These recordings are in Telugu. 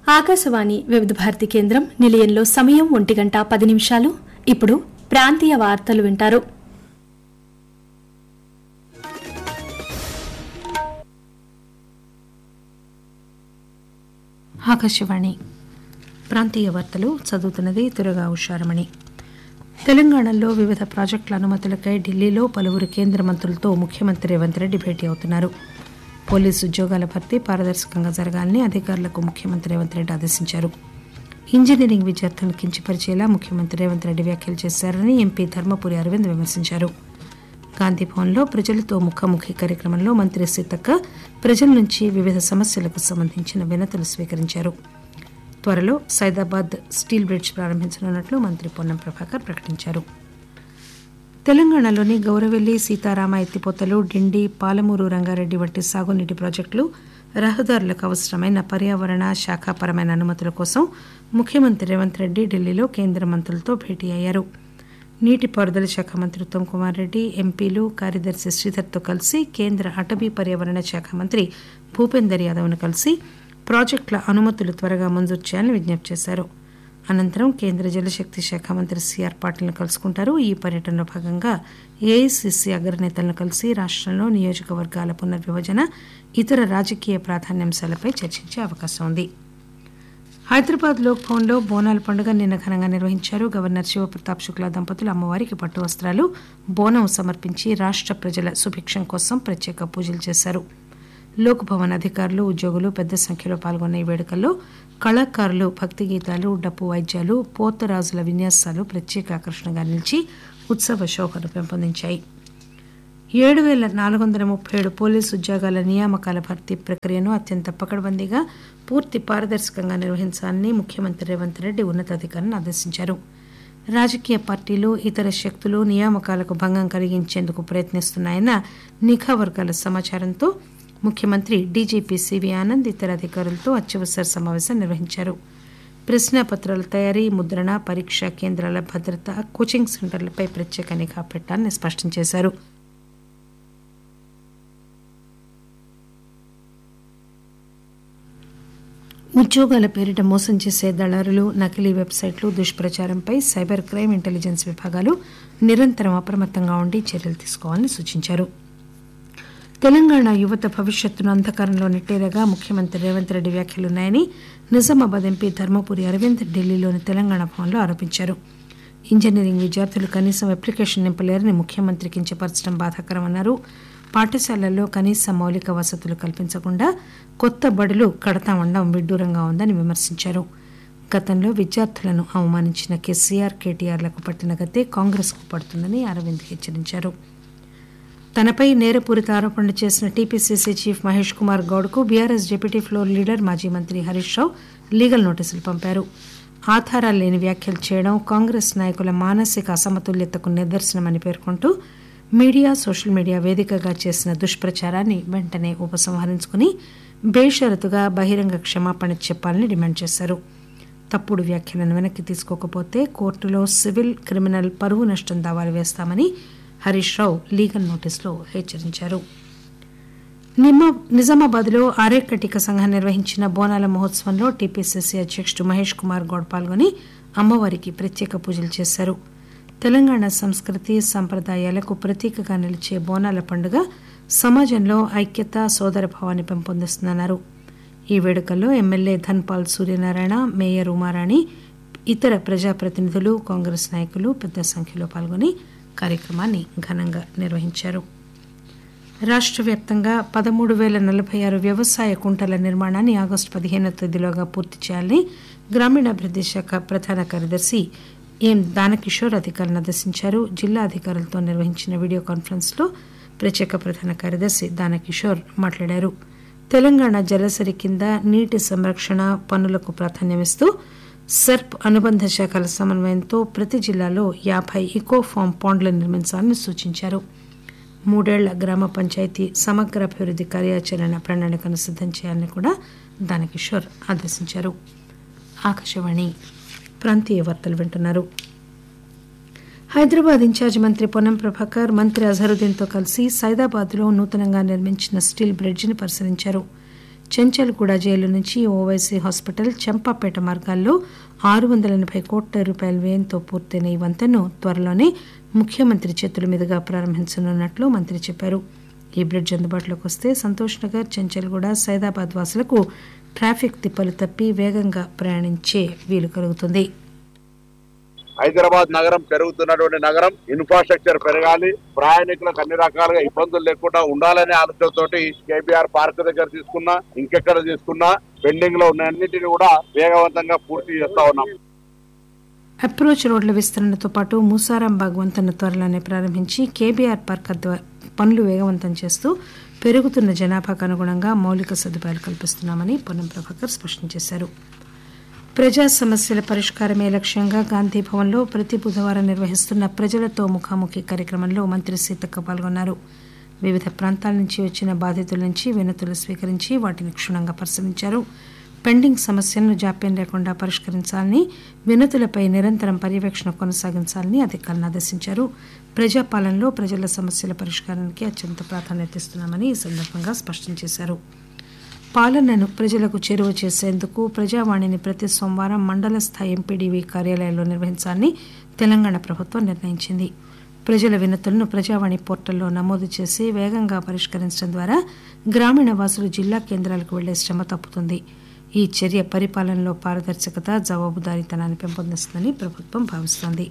ఆకాశవాణి వివిధ భారతి కేంద్రం నిలయంలో సమయం ఒంటి గంట పది నిమిషాలు ఇప్పుడు ప్రాంతీయ వార్తలు వింటారు ఆకాశవాణి ప్రాంతీయ వార్తలు చదువుతున్నది తురగా ఉషారమణి తెలంగాణలో వివిధ ప్రాజెక్టుల అనుమతులకై ఢిల్లీలో పలువురు కేంద్ర మంత్రులతో ముఖ్యమంత్రి రేవంత్ రెడ్డి భేటీ అవుతున్నారు పోలీసు ఉద్యోగాల భర్తీ పారదర్శకంగా జరగాలని అధికారులకు ముఖ్యమంత్రి రేవంత్ రెడ్డి ఆదేశించారు ఇంజనీరింగ్ విద్యార్థులను కించపరిచేలా ముఖ్యమంత్రి రేవంత్ రెడ్డి వ్యాఖ్యలు చేశారని ఎంపీ ధర్మపురి అరవింద్ విమర్శించారు గాంధీభవన్లో ప్రజలతో ముఖాముఖి కార్యక్రమంలో మంత్రి సీతక్క ప్రజల నుంచి వివిధ సమస్యలకు సంబంధించిన వినతులు స్వీకరించారు త్వరలో సైదాబాద్ స్టీల్ బ్రిడ్జ్ ప్రారంభించనున్నట్లు మంత్రి పొన్నం ప్రభాకర్ ప్రకటించారు తెలంగాణలోని గౌరవెల్లి సీతారామ ఎత్తిపోతలు డిండి పాలమూరు రంగారెడ్డి వంటి సాగునీటి ప్రాజెక్టులు రహదారులకు అవసరమైన పర్యావరణ శాఖాపరమైన అనుమతుల కోసం ముఖ్యమంత్రి రేవంత్ రెడ్డి ఢిల్లీలో కేంద్ర మంత్రులతో భేటీ అయ్యారు నీటిపారుదల శాఖ మంత్రి ఉత్తమ్ కుమార్ రెడ్డి ఎంపీలు కార్యదర్శి శ్రీధర్తో కలిసి కేంద్ర అటవీ పర్యావరణ శాఖ మంత్రి భూపేందర్ యాదవ్ను కలిసి ప్రాజెక్టుల అనుమతులు త్వరగా మంజూరు చేయాలని విజ్ఞప్తి చేశారు అనంతరం కేంద్ర జలశక్తి శాఖ మంత్రి సిఆర్ పాటిల్ను కలుసుకుంటారు ఈ పర్యటనలో భాగంగా ఏఐసిసి అగ్రనేతలను కలిసి రాష్టంలో నియోజకవర్గాల పునర్విభజన ఇతర రాజకీయ ప్రాధాన్యాంశాలపై చర్చించే అవకాశం ఉంది హైదరాబాద్ లోక్ భవన్లో బోనాల పండుగ నిన్న ఘనంగా నిర్వహించారు గవర్నర్ శివప్రతాప్ శుక్లా దంపతులు అమ్మవారికి పట్టు వస్త్రాలు బోనం సమర్పించి రాష్ట ప్రజల సుభిక్షం కోసం ప్రత్యేక పూజలు చేశారు లోక్ భవన్ అధికారులు ఉద్యోగులు పెద్ద సంఖ్యలో పాల్గొన్న ఈ వేడుకల్లో కళాకారులు భక్తి గీతాలు డప్పు వాయిద్యాలు పోతరాజుల విన్యాసాలు ప్రత్యేక ఆకర్షణగా నిలిచి ఉత్సవ శోభను పెంపొందించాయి ఏడు వేల నాలుగు వందల ముప్పై ఏడు పోలీసు ఉద్యోగాల నియామకాల భర్తీ ప్రక్రియను అత్యంత పకడ్బందీగా పూర్తి పారదర్శకంగా నిర్వహించాలని ముఖ్యమంత్రి రేవంత్ రెడ్డి ఉన్నతాధికారులను ఆదేశించారు రాజకీయ పార్టీలు ఇతర శక్తులు నియామకాలకు భంగం కలిగించేందుకు ప్రయత్నిస్తున్నాయన్న నిఘా వర్గాల సమాచారంతో ముఖ్యమంత్రి డీజీపీ సివి ఆనంద్ ఇతర అధికారులతో అత్యవసర సమావేశం నిర్వహించారు ప్రశ్నాపత్రాల తయారీ ముద్రణ పరీక్షా కేంద్రాల భద్రత కోచింగ్ సెంటర్లపై ప్రత్యేక నిఘా పెట్టాలని స్పష్టం చేశారు ఉద్యోగాల పేరిట మోసం చేసే దళారులు నకిలీ వెబ్సైట్లు దుష్ప్రచారంపై సైబర్ క్రైమ్ ఇంటెలిజెన్స్ విభాగాలు నిరంతరం అప్రమత్తంగా ఉండి చర్యలు తీసుకోవాలని సూచించారు తెలంగాణ యువత భవిష్యత్తును అంధకారంలో నెట్టేలాగా ముఖ్యమంత్రి రేవంత్ రెడ్డి వ్యాఖ్యలున్నాయని నిజామాబాద్ ఎంపీ ధర్మపురి అరవింద్ ఢిల్లీలోని తెలంగాణ భవన్లో ఆరోపించారు ఇంజనీరింగ్ విద్యార్థులు కనీసం అప్లికేషన్ నింపలేరని ముఖ్యమంత్రి కించపరచడం బాధాకరమన్నారు పాఠశాలల్లో కనీస మౌలిక వసతులు కల్పించకుండా కొత్త బడులు కడతామండం విడ్డూరంగా ఉందని విమర్శించారు గతంలో విద్యార్థులను అవమానించిన కేసీఆర్ కేటీఆర్లకు పట్టిన గతే కాంగ్రెస్కు పడుతుందని అరవింద్ హెచ్చరించారు తనపై నేరపూరిత ఆరోపణలు చేసిన టీపీసీసీ చీఫ్ మహేష్ కుమార్ గౌడ్కు బీఆర్ఎస్ డిప్యూటీ ఫ్లోర్ లీడర్ మాజీ మంత్రి హరీష్ రావు లీగల్ నోటీసులు పంపారు ఆధారాలు లేని వ్యాఖ్యలు చేయడం కాంగ్రెస్ నాయకుల మానసిక అసమతుల్యతకు నిదర్శనమని పేర్కొంటూ మీడియా సోషల్ మీడియా వేదికగా చేసిన దుష్ప్రచారాన్ని వెంటనే ఉపసంహరించుకుని బేషరతుగా బహిరంగ క్షమాపణ చెప్పాలని డిమాండ్ చేశారు తప్పుడు వ్యాఖ్యలను వెనక్కి తీసుకోకపోతే కోర్టులో సివిల్ క్రిమినల్ పరువు నష్టం దావాలు వేస్తామని హరీష్ రావు లీగల్ నోటీసులో హెచ్చరించారు నిజామాబాద్లో ఆరేకటిక సంఘం నిర్వహించిన బోనాల మహోత్సవంలో టీపీసీసీ అధ్యక్షుడు మహేష్ కుమార్ గౌడ్ పాల్గొని అమ్మవారికి ప్రత్యేక పూజలు చేశారు తెలంగాణ సంస్కృతి సంప్రదాయాలకు ప్రతీకగా నిలిచే బోనాల పండుగ సమాజంలో ఐక్యత సోదరభావాన్ని పెంపొందిస్తుందన్నారు ఈ వేడుకల్లో ఎమ్మెల్యే ధన్పాల్ సూర్యనారాయణ మేయర్ ఉమారాణి ఇతర ప్రజాప్రతినిధులు కాంగ్రెస్ నాయకులు పెద్ద సంఖ్యలో పాల్గొని కార్యక్రమాన్ని ఘనంగా నిర్వహించారు రాష్ట్ర వ్యాప్తంగా పదమూడు వేల నలభై ఆరు వ్యవసాయ కుంటల నిర్మాణాన్ని ఆగస్టు పదిహేనవ తేదీలోగా పూర్తి చేయాలని గ్రామీణాభివృద్ధి శాఖ ప్రధాన కార్యదర్శి ఎం దానకిషోర్ అధికారులను ఆదేశించారు జిల్లా అధికారులతో నిర్వహించిన వీడియో కాన్ఫరెన్స్లో ప్రత్యేక ప్రధాన కార్యదర్శి దానకిషోర్ మాట్లాడారు తెలంగాణ జలసరి కింద నీటి సంరక్షణ పనులకు ప్రాధాన్యమిస్తూ సెర్ప్ అనుబంధ శాఖల సమన్వయంతో ప్రతి జిల్లాలో యాభై ఇకో ఫామ్ పాండ్లను నిర్మించాలని సూచించారు మూడేళ్ల గ్రామ పంచాయతీ సమగ్ర అభివృద్ధి కార్యాచరణ ప్రణాళికను సిద్ధం చేయాలని కూడా దానకిషోర్ ఆదేశించారు ఆకాశవాణి ప్రాంతీయ వార్తలు వింటున్నారు హైదరాబాద్ ఇన్ఛార్జ్ మంత్రి పొన్నం ప్రభాకర్ మంత్రి అజహరుద్దీన్తో కలిసి సైదాబాద్లో నూతనంగా నిర్మించిన స్టీల్ బ్రిడ్జిని పరిశీలించారు చెంచల్గూడ జైలు నుంచి ఓవైసీ హాస్పిటల్ చంపాపేట మార్గాల్లో ఆరు వందల ఎనభై కోట్ల రూపాయల వ్యయంతో పూర్తయిన ఈ వంతెనను త్వరలోనే ముఖ్యమంత్రి చేతుల మీదుగా ప్రారంభించనున్నట్లు మంత్రి చెప్పారు ఈ బ్రిడ్జ్ అందుబాటులోకి వస్తే సంతోష్ నగర్ చెంచల్గూడ సైదాబాద్ వాసులకు ట్రాఫిక్ తిప్పలు తప్పి వేగంగా ప్రయాణించే వీలు కలుగుతుంది హైదరాబాద్ నగరం పెరుగుతున్నటువంటి నగరం ఇన్ఫ్రాస్ట్రక్చర్ పెరగాలి ప్రయాణికులకు అన్ని రకాలుగా ఇబ్బందులు లేకుండా ఉండాలనే ఆలోచనతోటి కేబీఆర్ పార్క్ దగ్గర తీసుకున్నా ఇంకెక్కడ తీసుకున్నా పెండింగ్ లో ఉన్న అన్నింటినీ కూడా వేగవంతంగా పూర్తి చేస్తా ఉన్నాం అప్రోచ్ రోడ్ల విస్తరణతో పాటు మూసారాంబాగ్ వంతెన త్వరలోనే ప్రారంభించి కేబీఆర్ పార్క్ అద్వ- పనులు వేగవంతం చేస్తూ పెరుగుతున్న జనాభాకు అనుగుణంగా మౌలిక సదుపాయాలు కల్పిస్తున్నామని పొన్నం ప్రభాకర్ స్పష్టం చేశారు ప్రజా సమస్యల పరిష్కారమే లక్ష్యంగా గాంధీ భవన్లో ప్రతి బుధవారం నిర్వహిస్తున్న ప్రజలతో ముఖాముఖి కార్యక్రమంలో మంత్రి సీతక్క పాల్గొన్నారు వివిధ ప్రాంతాల నుంచి వచ్చిన బాధితుల నుంచి వినతులు స్వీకరించి వాటిని క్షుణ్ణంగా పరిశీలించారు పెండింగ్ సమస్యలను జాప్యం లేకుండా పరిష్కరించాలని వినతులపై నిరంతరం పర్యవేక్షణ కొనసాగించాలని అధికారులను ఆదేశించారు ప్రజాపాలనలో ప్రజల సమస్యల పరిష్కారానికి అత్యంత ప్రాధాన్యత ఇస్తున్నామని ఈ సందర్భంగా స్పష్టం చేశారు పాలనను ప్రజలకు చేరువ చేసేందుకు ప్రజావాణిని ప్రతి సోమవారం మండల స్థాయి ఎంపీడీవీ కార్యాలయాల్లో నిర్వహించాలని తెలంగాణ ప్రభుత్వం నిర్ణయించింది ప్రజల వినతులను ప్రజావాణి పోర్టల్లో నమోదు చేసి వేగంగా పరిష్కరించడం ద్వారా గ్రామీణ వాసులు జిల్లా కేంద్రాలకు వెళ్లే శ్రమ తప్పుతుంది ఈ చర్య పరిపాలనలో పారదర్శకత జవాబుదారీతనాన్ని పెంపొందిస్తుందని ప్రభుత్వం భావిస్తోంది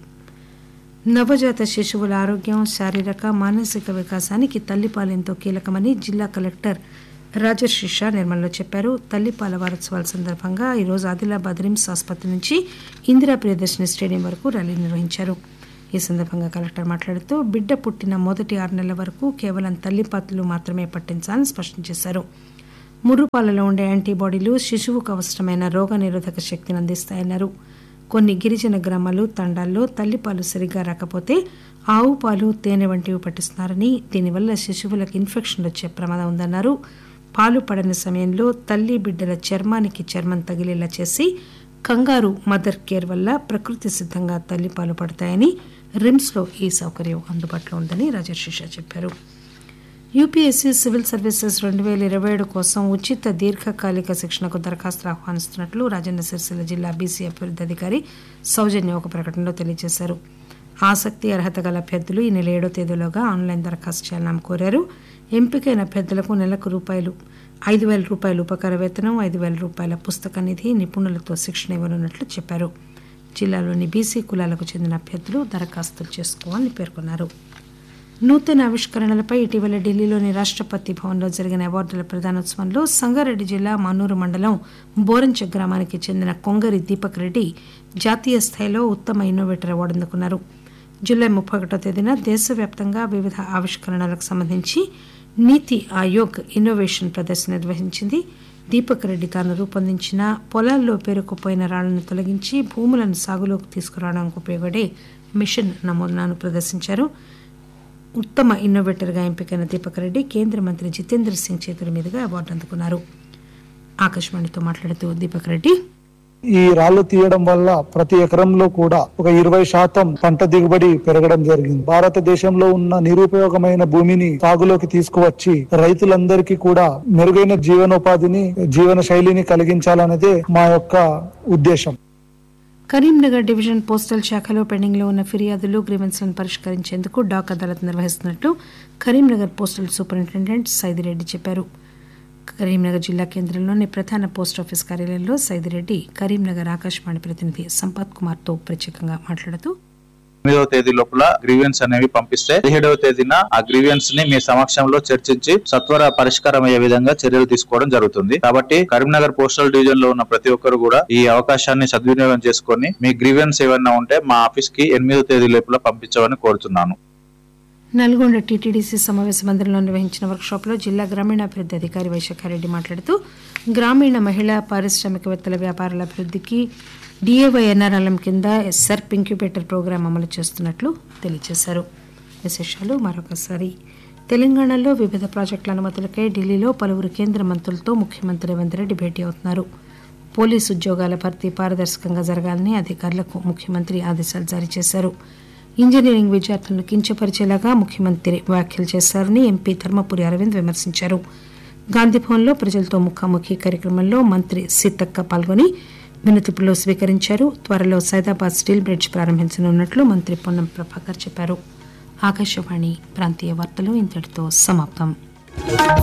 నవజాత శిశువుల ఆరోగ్యం శారీరక మానసిక వికాసానికి తల్లిపాలు ఎంతో కీలకమని జిల్లా కలెక్టర్ రాజర్షి షా నిర్మల్లో చెప్పారు తల్లిపాల వారోత్సవాల సందర్భంగా ఈరోజు ఆదిలాబాద్ రిమ్స్ ఆసుపత్రి నుంచి ఇందిరా ప్రియదర్శిని స్టేడియం వరకు ర్యాలీ నిర్వహించారు ఈ సందర్భంగా కలెక్టర్ మాట్లాడుతూ బిడ్డ పుట్టిన మొదటి ఆరు నెలల వరకు కేవలం తల్లిపాతలు మాత్రమే పట్టించాలని స్పష్టం చేశారు ముర్రుపాలలో ఉండే యాంటీబాడీలు శిశువుకు అవసరమైన రోగనిరోధక శక్తిని అందిస్తాయన్నారు కొన్ని గిరిజన గ్రామాలు తండాల్లో తల్లిపాలు సరిగా రాకపోతే ఆవు పాలు తేనె వంటివి పట్టిస్తున్నారని దీనివల్ల శిశువులకు ఇన్ఫెక్షన్లు వచ్చే ప్రమాదం ఉందన్నారు పాలు పడని సమయంలో తల్లి బిడ్డల చర్మానికి చర్మం తగిలేలా చేసి కంగారు మదర్ కేర్ వల్ల ప్రకృతి సిద్ధంగా తల్లిపాలు పడతాయని రిమ్స్లో ఈ సౌకర్యం అందుబాటులో ఉందని రాజర్షిషా చెప్పారు యూపీఎస్సీ సివిల్ సర్వీసెస్ రెండు వేల ఇరవై ఏడు కోసం ఉచిత దీర్ఘకాలిక శిక్షణకు దరఖాస్తులు ఆహ్వానిస్తున్నట్లు రాజన్న సిరిసిల్ల జిల్లా బీసీ అభివృద్ధి అధికారి సౌజన్య ఒక ప్రకటనలో తెలియజేశారు ఆసక్తి అర్హత గల అభ్యర్థులు ఈ నెల ఏడో తేదీలోగా ఆన్లైన్ దరఖాస్తు చేయాలని ఆమె కోరారు ఎంపికైన అభ్యర్థులకు నెలకు రూపాయలు ఐదు వేల రూపాయల ఉపకార వేతనం ఐదు వేల రూపాయల పుస్తక నిధి నిపుణులతో శిక్షణ ఇవ్వనున్నట్లు చెప్పారు జిల్లాలోని బీసీ కులాలకు చెందిన అభ్యర్థులు దరఖాస్తులు చేసుకోవాలని పేర్కొన్నారు నూతన ఆవిష్కరణలపై ఇటీవల ఢిల్లీలోని రాష్ట్రపతి భవన్లో జరిగిన అవార్డుల ప్రదానోత్సవంలో సంగారెడ్డి జిల్లా మానూరు మండలం బోరంచ గ్రామానికి చెందిన కొంగరి దీపక్ రెడ్డి జాతీయ స్థాయిలో ఉత్తమ ఇన్నోవేటర్ అవార్డు అందుకున్నారు జూలై ముప్పై ఒకటో తేదీన దేశవ్యాప్తంగా వివిధ ఆవిష్కరణలకు సంబంధించి నీతి ఆయోగ్ ఇన్నోవేషన్ ప్రదర్శన నిర్వహించింది దీపక్ రెడ్డి తాను రూపొందించిన పొలాల్లో పేరుకుపోయిన రాళ్లను తొలగించి భూములను సాగులోకి తీసుకురావడానికి ఉపయోగపడే మిషన్ నమూనాను ప్రదర్శించారు ఉత్తమ ఇన్నోవేటర్గా ఎంపికైన దీపక్ రెడ్డి కేంద్ర మంత్రి జితేంద్ర సింగ్ చేతుల మీదుగా అవార్డు అందుకున్నారు ఆకాశవాణితో మాట్లాడుతూ దీపక్ రెడ్డి ఈ రాళ్లు తీయడం వల్ల ప్రతి ఎకరంలో కూడా ఒక ఇరవై శాతం పంట దిగుబడి పెరగడం జరిగింది భారతదేశంలో ఉన్న నిరుపయోగమైన భూమిని సాగులోకి తీసుకువచ్చి రైతులందరికీ కూడా మెరుగైన జీవనోపాధిని జీవన శైలిని కలిగించాలనేదే మా యొక్క ఉద్దేశం కరీంనగర్ డివిజన్ పోస్టల్ శాఖలో పెండింగ్ లో ఉన్న ఫిర్యాదులు గ్రీవెన్స్లను పరిష్కరించేందుకు డాక్ అదాలత్ నిర్వహిస్తున్నట్లు కరీంనగర్ పోస్టల్ సూపరింటెండెంట్ సైదిరెడ్డి చెప్పారు కరీంనగర్ జిల్లా కేంద్రంలోని ప్రధాన పోస్ట్ ఆఫీస్ కార్యాలయంలో సైదిరెడ్డి కరీంనగర్ ఆకాశవాణి ప్రతినిధి సంపత్ కుమార్ తో ప్రత్యేకంగా మాట్లాడుతూ ఎనిమిదవ తేదీ లోపల గ్రీవెన్స్ అనేవి పంపిస్తే పదిహేడవ తేదీన ఆ గ్రీవెన్స్ ని మీ సమక్షంలో చర్చించి సత్వర పరిష్కారం అయ్యే విధంగా చర్యలు తీసుకోవడం జరుగుతుంది కాబట్టి కరీంనగర్ పోస్టల్ డివిజన్ లో ఉన్న ప్రతి ఒక్కరు కూడా ఈ అవకాశాన్ని సద్వినియోగం చేసుకొని మీ గ్రీవెన్స్ ఏమైనా ఉంటే మా ఆఫీస్ కి ఎనిమిదవ తేదీ లోపల పంపించమని కోరుతున్నాను నల్గొండ టీటీడీసీ సమావేశ మందిరంలో నిర్వహించిన వర్క్షాప్ లో జిల్లా గ్రామీణాభివృద్ధి అధికారి వైశాఖారెడ్డి మాట్లాడుతూ గ్రామీణ మహిళా పారిశ్రామికవేత్తల వ్యాపారాల అభివృద్ధికి డిఏవైఎన్ఆర్ఎల్ఎం కింద సెర్ప్ ఇంక్యుబేటర్ ప్రోగ్రాం అమలు చేస్తున్నట్లు తెలియజేశారు విశేషాలు మరొకసారి తెలంగాణలో వివిధ ప్రాజెక్టుల అనుమతులకై ఢిల్లీలో పలువురు కేంద్ర మంత్రులతో ముఖ్యమంత్రి రేవంత్ రెడ్డి భేటీ అవుతున్నారు పోలీసు ఉద్యోగాల భర్తీ పారదర్శకంగా జరగాలని అధికారులకు ముఖ్యమంత్రి ఆదేశాలు జారీ చేశారు ఇంజనీరింగ్ విద్యార్థులను కించపరిచేలాగా ముఖ్యమంత్రి వ్యాఖ్యలు చేశారని ఎంపీ ధర్మపురి అరవింద్ విమర్శించారు గాంధీభవన్లో ప్రజలతో ముఖాముఖి కార్యక్రమంలో మంత్రి సీతక్క పాల్గొని వినతిపులో స్వీకరించారు త్వరలో సైదాబాద్ స్టీల్ బ్రిడ్జ్ ప్రారంభించనున్నట్లు మంత్రి పొన్నం ప్రభాకర్ చెప్పారు ఆకాశవాణి ప్రాంతీయ వార్తలు ఇంతటితో సమాప్తం